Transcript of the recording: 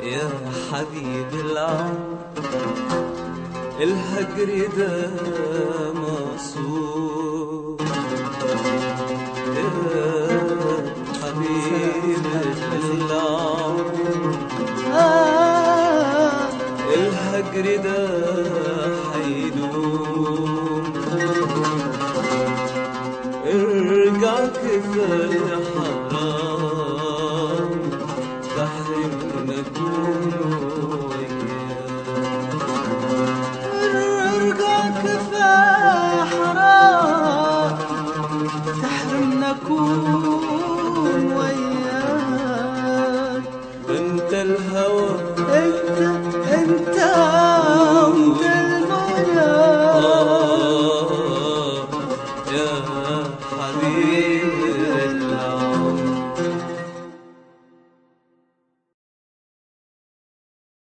يا حبيب العمر الهجر ده مقصود يا حبيب العمر آه الهجر ده حيدوم ارجع كفاية حرام تحرمنا كون ارجع كفاية حرام تحرمنا كون وياك انت الهوى انت